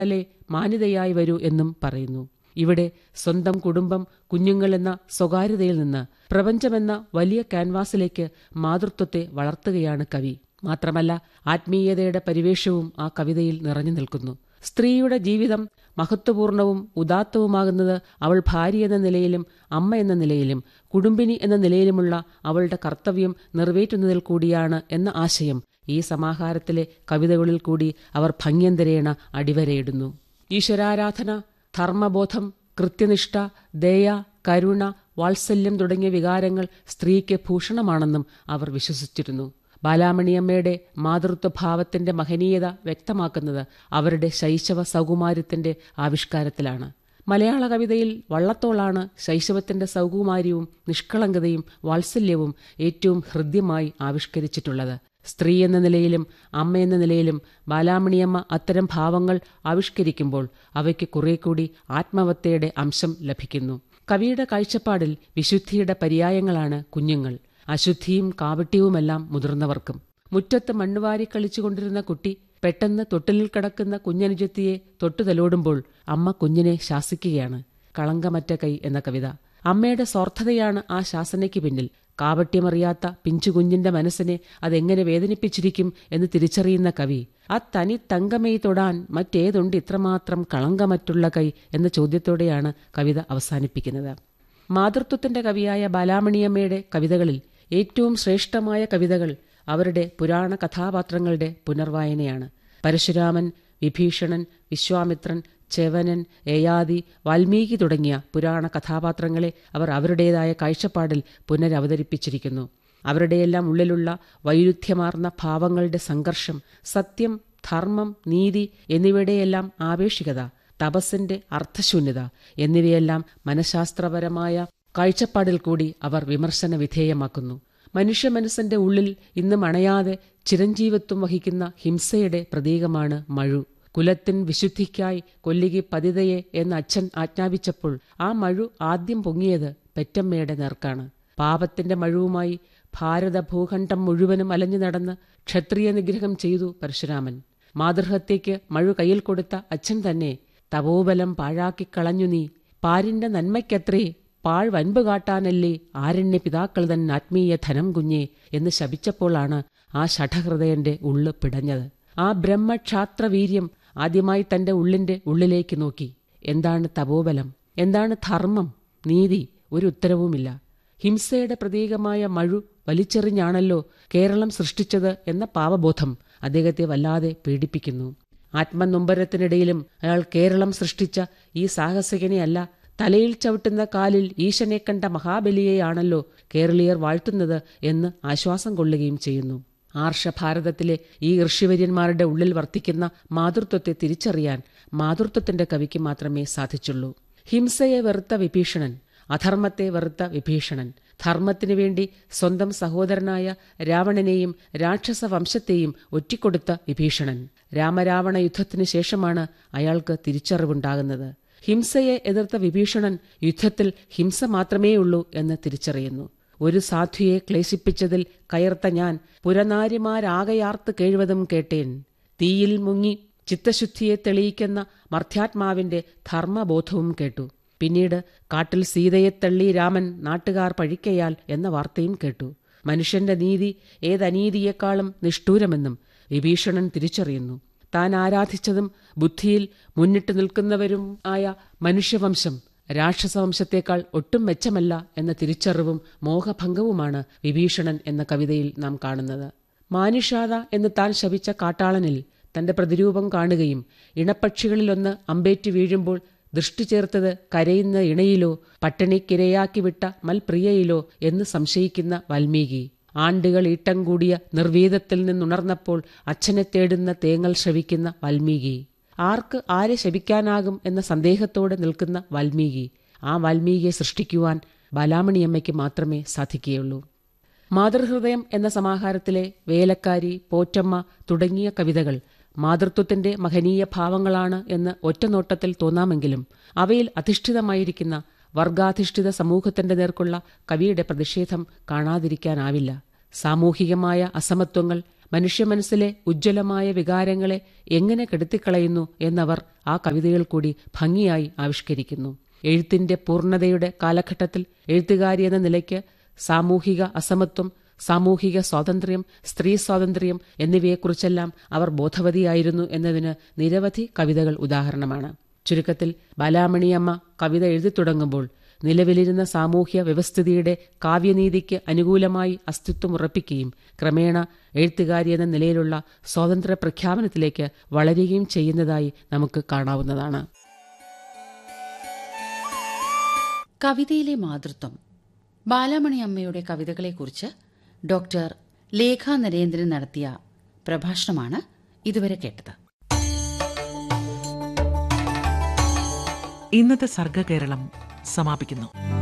അല്ലേ മാന്യതയായി വരൂ എന്നും പറയുന്നു ഇവിടെ സ്വന്തം കുടുംബം കുഞ്ഞുങ്ങൾ എന്ന സ്വകാര്യതയിൽ നിന്ന് പ്രപഞ്ചമെന്ന വലിയ ക്യാൻവാസിലേക്ക് മാതൃത്വത്തെ വളർത്തുകയാണ് കവി മാത്രമല്ല ആത്മീയതയുടെ പരിവേഷവും ആ കവിതയിൽ നിറഞ്ഞു നിൽക്കുന്നു സ്ത്രീയുടെ ജീവിതം മഹത്വപൂർണവും ഉദാത്തവുമാകുന്നത് അവൾ ഭാര്യ എന്ന നിലയിലും അമ്മ എന്ന നിലയിലും കുടുംബിനി എന്ന നിലയിലുമുള്ള അവളുടെ കർത്തവ്യം നിറവേറ്റുന്നതിൽ കൂടിയാണ് എന്ന ആശയം ഈ സമാഹാരത്തിലെ കവിതകളിൽ കൂടി അവർ ഭംഗ്യന്തരേണ അടിവരയിടുന്നു ഈശ്വരാരാധന ധർമ്മബോധം കൃത്യനിഷ്ഠ ദയ കരുണ വാത്സല്യം തുടങ്ങിയ വികാരങ്ങൾ സ്ത്രീക്ക് ഭൂഷണമാണെന്നും അവർ വിശ്വസിച്ചിരുന്നു ബാലാമണിയമ്മയുടെ മാതൃത്വഭാവത്തിന്റെ മഹനീയത വ്യക്തമാക്കുന്നത് അവരുടെ ശൈശവ സൗകുമാര്യത്തിന്റെ ആവിഷ്കാരത്തിലാണ് മലയാള കവിതയിൽ വള്ളത്തോളാണ് ശൈശവത്തിന്റെ സൗകുമാര്യവും നിഷ്കളങ്കതയും വാത്സല്യവും ഏറ്റവും ഹൃദ്യമായി ആവിഷ്കരിച്ചിട്ടുള്ളത് സ്ത്രീ എന്ന നിലയിലും അമ്മ എന്ന നിലയിലും ബാലാമണിയമ്മ അത്തരം ഭാവങ്ങൾ ആവിഷ്കരിക്കുമ്പോൾ അവയ്ക്ക് കുറെ കൂടി ആത്മവത്തയുടെ അംശം ലഭിക്കുന്നു കവിയുടെ കാഴ്ചപ്പാടിൽ വിശുദ്ധിയുടെ പര്യായങ്ങളാണ് കുഞ്ഞുങ്ങൾ അശുദ്ധിയും കാവട്യവുമെല്ലാം മുതിർന്നവർക്കും മുറ്റത്ത് മണ്ണുവാരി കളിച്ചുകൊണ്ടിരുന്ന കുട്ടി പെട്ടെന്ന് തൊട്ടിലിൽ കിടക്കുന്ന കുഞ്ഞനുജത്തിയെ തൊട്ടുതലോടുമ്പോൾ അമ്മ കുഞ്ഞിനെ ശാസിക്കുകയാണ് കളങ്കമറ്റ കൈ എന്ന കവിത അമ്മയുടെ സ്വാർത്ഥതയാണ് ആ ശാസനയ്ക്ക് പിന്നിൽ കാവട്യമറിയാത്ത പിഞ്ചുകുഞ്ഞിന്റെ മനസ്സിനെ അതെങ്ങനെ വേദനിപ്പിച്ചിരിക്കും എന്ന് തിരിച്ചറിയുന്ന കവി ആ തനി തങ്കമൈ തൊടാൻ മറ്റേതുണ്ട് ഇത്രമാത്രം കളങ്കമറ്റുള്ള കൈ എന്ന ചോദ്യത്തോടെയാണ് കവിത അവസാനിപ്പിക്കുന്നത് മാതൃത്വത്തിന്റെ കവിയായ ബാലാമണിയമ്മയുടെ കവിതകളിൽ ഏറ്റവും ശ്രേഷ്ഠമായ കവിതകൾ അവരുടെ പുരാണ കഥാപാത്രങ്ങളുടെ പുനർവായനയാണ് പരശുരാമൻ വിഭീഷണൻ വിശ്വാമിത്രൻ ചെവനൻ യയാതി വാൽമീകി തുടങ്ങിയ പുരാണ കഥാപാത്രങ്ങളെ അവർ അവരുടേതായ കാഴ്ചപ്പാടിൽ പുനരവതരിപ്പിച്ചിരിക്കുന്നു അവരുടെയെല്ലാം ഉള്ളിലുള്ള വൈരുദ്ധ്യമാർന്ന ഭാവങ്ങളുടെ സംഘർഷം സത്യം ധർമ്മം നീതി എന്നിവയുടെയെല്ലാം ആവേശികത തപസ്സിന്റെ അർത്ഥശൂന്യത എന്നിവയെല്ലാം മനഃശാസ്ത്രപരമായ കാഴ്ചപ്പാടിൽ കൂടി അവർ വിമർശന വിധേയമാക്കുന്നു മനുഷ്യ മനസ്സിന്റെ ഉള്ളിൽ ഇന്നും അണയാതെ ചിരഞ്ജീവത്വം വഹിക്കുന്ന ഹിംസയുടെ പ്രതീകമാണ് മഴു കുലത്തിൻ വിശുദ്ധിക്കായി കൊല്ലികി പതിതയെ എന്ന് അച്ഛൻ ആജ്ഞാപിച്ചപ്പോൾ ആ മഴു ആദ്യം പൊങ്ങിയത് പെറ്റമ്മയുടെ നേർക്കാണ് പാപത്തിന്റെ മഴുവുമായി ഭാരത ഭൂഖണ്ഡം മുഴുവനും അലഞ്ഞു നടന്ന് ക്ഷത്രിയ നിഗ്രഹം ചെയ്തു പരശുരാമൻ മാതൃഹത്യയ്ക്ക് മഴു കയ്യിൽ കൊടുത്ത അച്ഛൻ തന്നെ തപോബലം പാഴാക്കിക്കളഞ്ഞു നീ പാരിന്റെ നന്മയ്ക്കത്രേ പാഴ് വൻപ് കാട്ടാനല്ലേ ആരണ്യ പിതാക്കൾ തൻ ആത്മീയ ധനം കുഞ്ഞേ എന്ന് ശപിച്ചപ്പോഴാണ് ആ ഷഠഹൃദയന്റെ ഉള്ള് പിടഞ്ഞത് ആ ബ്രഹ്മക്ഷാത്രവീര്യം ആദ്യമായി തന്റെ ഉള്ളിന്റെ ഉള്ളിലേക്ക് നോക്കി എന്താണ് തപോബലം എന്താണ് ധർമ്മം നീതി ഒരു ഉത്തരവുമില്ല ഹിംസയുടെ പ്രതീകമായ മഴു വലിച്ചെറിഞ്ഞാണല്ലോ കേരളം സൃഷ്ടിച്ചത് എന്ന പാവബോധം അദ്ദേഹത്തെ വല്ലാതെ പീഡിപ്പിക്കുന്നു ആത്മനൊമ്പരത്തിനിടയിലും അയാൾ കേരളം സൃഷ്ടിച്ച ഈ സാഹസികനെയല്ല തലയിൽ ചവിട്ടുന്ന കാലിൽ ഈശനെ കണ്ട മഹാബലിയെയാണല്ലോ കേരളീയർ വാഴ്ത്തുന്നത് എന്ന് ആശ്വാസം കൊള്ളുകയും ചെയ്യുന്നു ആർഷഭാരതത്തിലെ ഈ ഋഷിവര്യന്മാരുടെ ഉള്ളിൽ വർത്തിക്കുന്ന മാതൃത്വത്തെ തിരിച്ചറിയാൻ മാതൃത്വത്തിന്റെ കവിക്ക് മാത്രമേ സാധിച്ചുള്ളൂ ഹിംസയെ വെറുത്ത വിഭീഷണൻ അധർമ്മത്തെ വെറുത്ത വിഭീഷണൻ ധർമ്മത്തിനു വേണ്ടി സ്വന്തം സഹോദരനായ രാവണനെയും രാക്ഷസ വംശത്തെയും ഒറ്റിക്കൊടുത്ത വിഭീഷണൻ രാമരാവണ യുദ്ധത്തിനു ശേഷമാണ് അയാൾക്ക് തിരിച്ചറിവുണ്ടാകുന്നത് ഹിംസയെ എതിർത്ത വിഭീഷണൻ യുദ്ധത്തിൽ ഹിംസ മാത്രമേയുള്ളൂ എന്ന് തിരിച്ചറിയുന്നു ഒരു സാധുയെ ക്ലേശിപ്പിച്ചതിൽ കയർത്ത ഞാൻ പുരനാരിമാരാകയാർത്ത് കേഴുവതും കേട്ടേൻ തീയിൽ മുങ്ങി ചിത്തശുദ്ധിയെ തെളിയിക്കുന്ന മർത്യാത്മാവിന്റെ ധർമ്മബോധവും കേട്ടു പിന്നീട് കാട്ടിൽ സീതയെ തള്ളി രാമൻ നാട്ടുകാർ പഴിക്കയാൽ എന്ന വാർത്തയും കേട്ടു മനുഷ്യന്റെ നീതി ഏതനീതിയേക്കാളും നിഷ്ഠൂരമെന്നും വിഭീഷണൻ തിരിച്ചറിയുന്നു താൻ ആരാധിച്ചതും ബുദ്ധിയിൽ മുന്നിട്ട് നിൽക്കുന്നവരും ആയ മനുഷ്യവംശം രാക്ഷസവംശത്തേക്കാൾ ഒട്ടും മെച്ചമല്ല എന്ന തിരിച്ചറിവും മോഹഭംഗവുമാണ് വിഭീഷണൻ എന്ന കവിതയിൽ നാം കാണുന്നത് മാനുഷാത എന്ന് താൻ ശപിച്ച കാട്ടാളനിൽ തന്റെ പ്രതിരൂപം കാണുകയും ഇണപ്പക്ഷികളിലൊന്ന് അമ്പേറ്റ് വീഴുമ്പോൾ ദൃഷ്ടി ചേർത്തത് കരയുന്ന ഇണയിലോ പട്ടിണിക്കിരയാക്കി വിട്ട മൽപ്രിയയിലോ എന്ന് സംശയിക്കുന്ന വാൽമീകി ആണ്ടുകൾ ഈട്ടം കൂടിയ നിർവീതത്തിൽ നിന്നുണർന്നപ്പോൾ അച്ഛനെ തേടുന്ന തേങ്ങൽ ശ്രവിക്കുന്ന വാൽമീകി ആർക്ക് ആരെ ശപിക്കാനാകും എന്ന സന്ദേഹത്തോടെ നിൽക്കുന്ന വാൽമീകി ആ വാൽമീകിയെ സൃഷ്ടിക്കുവാൻ ബാലാമണിയമ്മയ്ക്ക് മാത്രമേ സാധിക്കുകയുള്ളൂ മാതൃഹൃദയം എന്ന സമാഹാരത്തിലെ വേലക്കാരി പോറ്റമ്മ തുടങ്ങിയ കവിതകൾ മാതൃത്വത്തിന്റെ മഹനീയ ഭാവങ്ങളാണ് എന്ന് ഒറ്റനോട്ടത്തിൽ തോന്നാമെങ്കിലും അവയിൽ അധിഷ്ഠിതമായിരിക്കുന്ന വർഗാധിഷ്ഠിത സമൂഹത്തിന്റെ നേർക്കുള്ള കവിയുടെ പ്രതിഷേധം കാണാതിരിക്കാനാവില്ല സാമൂഹികമായ അസമത്വങ്ങൾ മനുഷ്യ മനസ്സിലെ ഉജ്ജ്വലമായ വികാരങ്ങളെ എങ്ങനെ കെടുത്തിക്കളയുന്നു എന്നവർ ആ കവിതയിൽ കൂടി ഭംഗിയായി ആവിഷ്കരിക്കുന്നു എഴുത്തിന്റെ പൂർണ്ണതയുടെ കാലഘട്ടത്തിൽ എഴുത്തുകാരി എന്ന നിലയ്ക്ക് സാമൂഹിക അസമത്വം സാമൂഹിക സ്വാതന്ത്ര്യം സ്ത്രീ സ്വാതന്ത്ര്യം എന്നിവയെക്കുറിച്ചെല്ലാം അവർ ബോധവതിയായിരുന്നു എന്നതിന് നിരവധി കവിതകൾ ഉദാഹരണമാണ് ചുരുക്കത്തിൽ ബാലാമണിയമ്മ കവിത എഴുതി തുടങ്ങുമ്പോൾ നിലവിലിരുന്ന സാമൂഹ്യ വ്യവസ്ഥിതിയുടെ കാവ്യനീതിക്ക് അനുകൂലമായി അസ്തിത്വം ഉറപ്പിക്കുകയും ക്രമേണ എഴുത്തുകാരി എന്ന നിലയിലുള്ള സ്വാതന്ത്ര്യ പ്രഖ്യാപനത്തിലേക്ക് വളരുകയും ചെയ്യുന്നതായി നമുക്ക് കാണാവുന്നതാണ് കവിതയിലെ മാതൃത്വം ബാലാമണി അമ്മയുടെ കവിതകളെക്കുറിച്ച് ഡോക്ടർ ലേഖ നരേന്ദ്രൻ നടത്തിയ പ്രഭാഷണമാണ് ഇതുവരെ കേട്ടത് ഇന്നത്തെ സർഗകേരളം സമാപിക്കുന്നു